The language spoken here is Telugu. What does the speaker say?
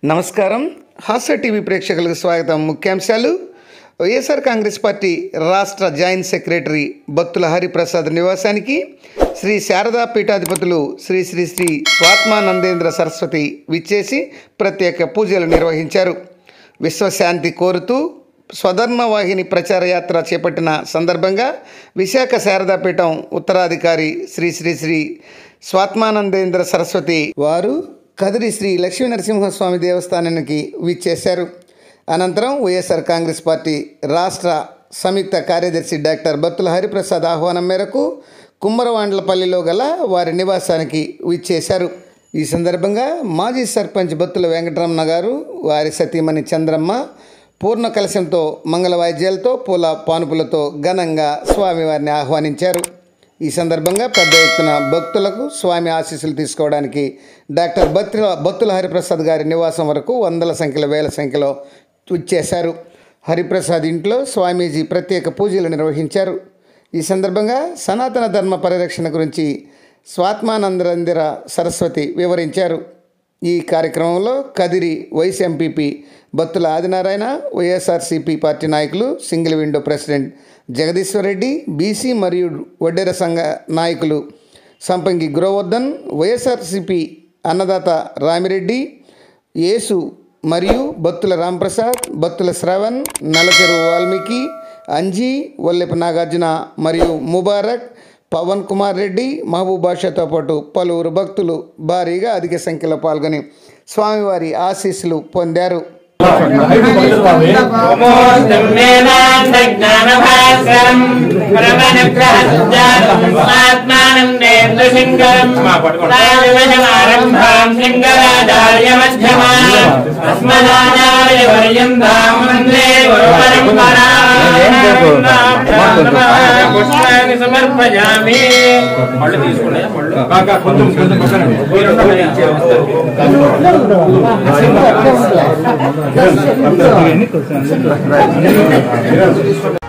నమస్కారం హాస్య టీవీ ప్రేక్షకులకు స్వాగతం ముఖ్యాంశాలు వైఎస్ఆర్ కాంగ్రెస్ పార్టీ రాష్ట్ర జాయింట్ సెక్రటరీ బత్తుల హరిప్రసాద్ నివాసానికి శ్రీ శారదా పీఠాధిపతులు శ్రీ శ్రీ శ్రీ స్వాత్మానందేంద్ర సరస్వతి విచ్చేసి ప్రత్యేక పూజలు నిర్వహించారు విశ్వశాంతి కోరుతూ స్వధర్మ వాహిని ప్రచార యాత్ర చేపట్టిన సందర్భంగా విశాఖ శారదాపీఠం ఉత్తరాధికారి శ్రీ శ్రీ శ్రీ స్వాత్మానందేంద్ర సరస్వతి వారు కదిరి శ్రీ లక్ష్మీ నరసింహస్వామి దేవస్థానానికి విచ్చేశారు అనంతరం వైఎస్ఆర్ కాంగ్రెస్ పార్టీ రాష్ట్ర సంయుక్త కార్యదర్శి డాక్టర్ బత్తుల హరిప్రసాద్ ఆహ్వానం మేరకు కుమ్మరవాండ్లపల్లిలో గల వారి నివాసానికి విచ్చేశారు ఈ సందర్భంగా మాజీ సర్పంచ్ బత్తుల వెంకటరమణ గారు వారి సతీమణి చంద్రమ్మ పూర్ణ కలశంతో మంగళ వాయిద్యాలతో పూల పానుపులతో ఘనంగా స్వామివారిని ఆహ్వానించారు ఈ సందర్భంగా పెద్ద ఎత్తున భక్తులకు స్వామి ఆశీస్సులు తీసుకోవడానికి డాక్టర్ బత్తుల బత్తుల హరిప్రసాద్ గారి నివాసం వరకు వందల సంఖ్యలో వేల సంఖ్యలో వచ్చేశారు హరిప్రసాద్ ఇంట్లో స్వామీజీ ప్రత్యేక పూజలు నిర్వహించారు ఈ సందర్భంగా సనాతన ధర్మ పరిరక్షణ గురించి స్వాత్మానందరందిర సరస్వతి వివరించారు ఈ కార్యక్రమంలో Kadiri vice MPP Battula Adinarayana YSRCP party నాయకులు single window president Jagadishwar Reddy BC మరియు వడ్డెర సంఘ నాయకులు సంపంగి గురవర్ధన్ వైఎస్ఆర్సీపీ అన్నదాత రామిరెడ్డి యేసు మరియు బత్తుల రాంప్రసాద్ బత్తుల శ్రవణ్ నలచెరు వాల్మీకి అంజీ వల్లెపు నాగార్జున మరియు ముబారక్ పవన్ కుమార్ రెడ్డి మహబూబ్ బాషాతో పాటు పలువురు భక్తులు భారీగా అధిక సంఖ్యలో పాల్గొని స్వామివారి ఆశీస్సులు పొందారు జ్ఞానభాస్కరం పరమనుగ్రహజ్ఞానమాత్మానందేంద్రశంకరం శంకరాచార్య మధ్యమా అస్మదాచార్య పర్యంతం వందే గురు పరంపరా పుష్పాన్ని సమర్పయామి పళ్ళు తీసుకున్నాయా పళ్ళు కొంచెం కొంచెం పక్కన అందరికీ